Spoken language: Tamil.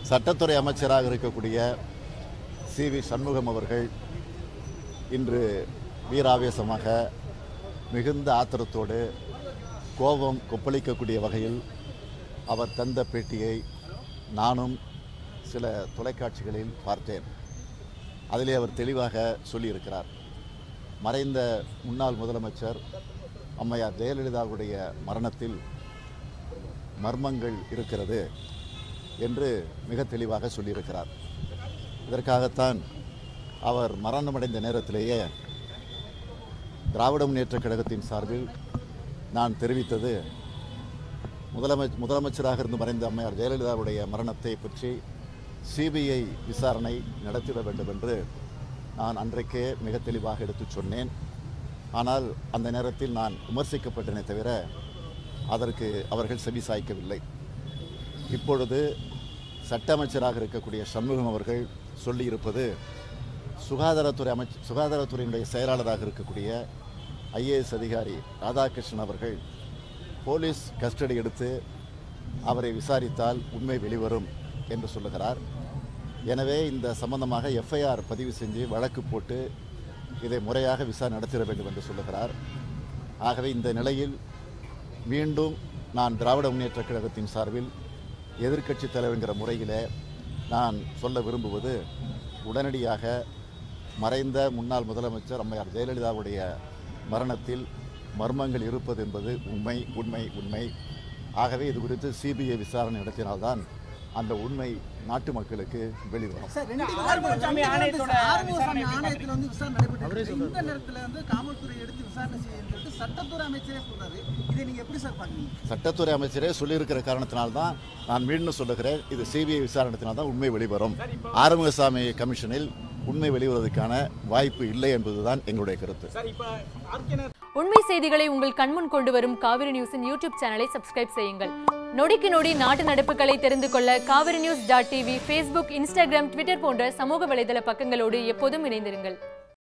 சட்டத்துறை அமைச்சராக இருக்கக்கூடிய சி வி சண்முகம் அவர்கள் இன்று வீராவேசமாக மிகுந்த ஆத்திரத்தோடு கோபம் கொப்பளிக்கக்கூடிய வகையில் அவர் தந்த பேட்டியை நானும் சில தொலைக்காட்சிகளில் பார்த்தேன் அதிலே அவர் தெளிவாக சொல்லியிருக்கிறார் மறைந்த முன்னாள் முதலமைச்சர் அம்மையார் ஜெயலலிதாவுடைய மரணத்தில் மர்மங்கள் இருக்கிறது என்று மிக தெளிவாக சொல்லியிருக்கிறார் இதற்காகத்தான் அவர் மரணமடைந்த நேரத்திலேயே திராவிட முன்னேற்றக் கழகத்தின் சார்பில் நான் தெரிவித்தது முதலமை முதலமைச்சராக இருந்து மறைந்த அம்மையார் ஜெயலலிதாவுடைய மரணத்தை பற்றி சிபிஐ விசாரணை நடத்திட வேண்டும் என்று நான் அன்றைக்கே மிக தெளிவாக எடுத்துச் சொன்னேன் ஆனால் அந்த நேரத்தில் நான் விமர்சிக்கப்பட்டனே தவிர அதற்கு அவர்கள் செவி சாய்க்கவில்லை இப்பொழுது சட்ட அமைச்சராக இருக்கக்கூடிய சண்முகம் அவர்கள் சொல்லியிருப்பது சுகாதாரத்துறை அமைச்ச சுகாதாரத்துறையினுடைய செயலாளராக இருக்கக்கூடிய ஐஏஎஸ் அதிகாரி ராதாகிருஷ்ணன் அவர்கள் போலீஸ் கஸ்டடி எடுத்து அவரை விசாரித்தால் உண்மை வெளிவரும் என்று சொல்லுகிறார் எனவே இந்த சம்பந்தமாக எஃப்ஐஆர் பதிவு செஞ்சு வழக்கு போட்டு இதை முறையாக விசாரணை நடத்திட வேண்டும் என்று சொல்லுகிறார் ஆகவே இந்த நிலையில் மீண்டும் நான் திராவிட முன்னேற்றக் கழகத்தின் சார்பில் எதிர்க்கட்சித் தலைவர்கிற முறையிலே நான் சொல்ல விரும்புவது உடனடியாக மறைந்த முன்னாள் முதலமைச்சர் அம்மையார் ஜெயலலிதாவுடைய மரணத்தில் மர்மங்கள் இருப்பது என்பது உண்மை உண்மை உண்மை ஆகவே இது குறித்து சிபிஐ விசாரணை நடத்தினால்தான் அந்த உண்மை நாட்டு மக்களுக்கு வெளிவரும் சார், ரெண்டு பேரும் ஆறுமுகசாமி ரெண்டு பேரும் ஆணையத்தோட சார், ஆறுமுகசாமி விசாரணை எப்படி ஆணையத்துல வந்து விசாரணை நடைபெற்று இருக்கு. இந்த நேரத்துல வந்து காவல்துறை எடுத்து விசாரணை செய்யுன்னு சொல்லிட்டு சட்டத்துறை அமைச்சரே சொல்றாரு இதை நீங்க எப்படி சார் பாக்குறீங்க சட்டத்துறை அமைச்சரே சொல்லியிருக்கிற காரணத்தினால்தான் நான் மீண்டும் சொல்லுகிறேன் இது சிபிஐ விசாரணை நடத்தினால்தான் உண்மை வெளிவரும் ஆறுமுகசாமி கமிஷனில் உண்மை வெளிவருவதற்கான வாய்ப்பு இல்லை என்பதுதான் எங்களுடைய கருத்து சார் இப்ப ஆர்கேனர் உண்மை செய்திகளை உங்கள் கண்முன் கொண்டு வரும் காவிரி நியூஸின் யூடியூப் சேனலை சப்ஸ்கிரைப் செய்யுங்கள் நொடிக்கு நொடி நாட்டு நடப்புகளை தெரிந்து கொள்ள Kaveri news dot TV Facebook Instagram Twitter போன்ற சமூக வலைதள பக்கங்களோடு எப்போதும் இணைந்திருங்கள்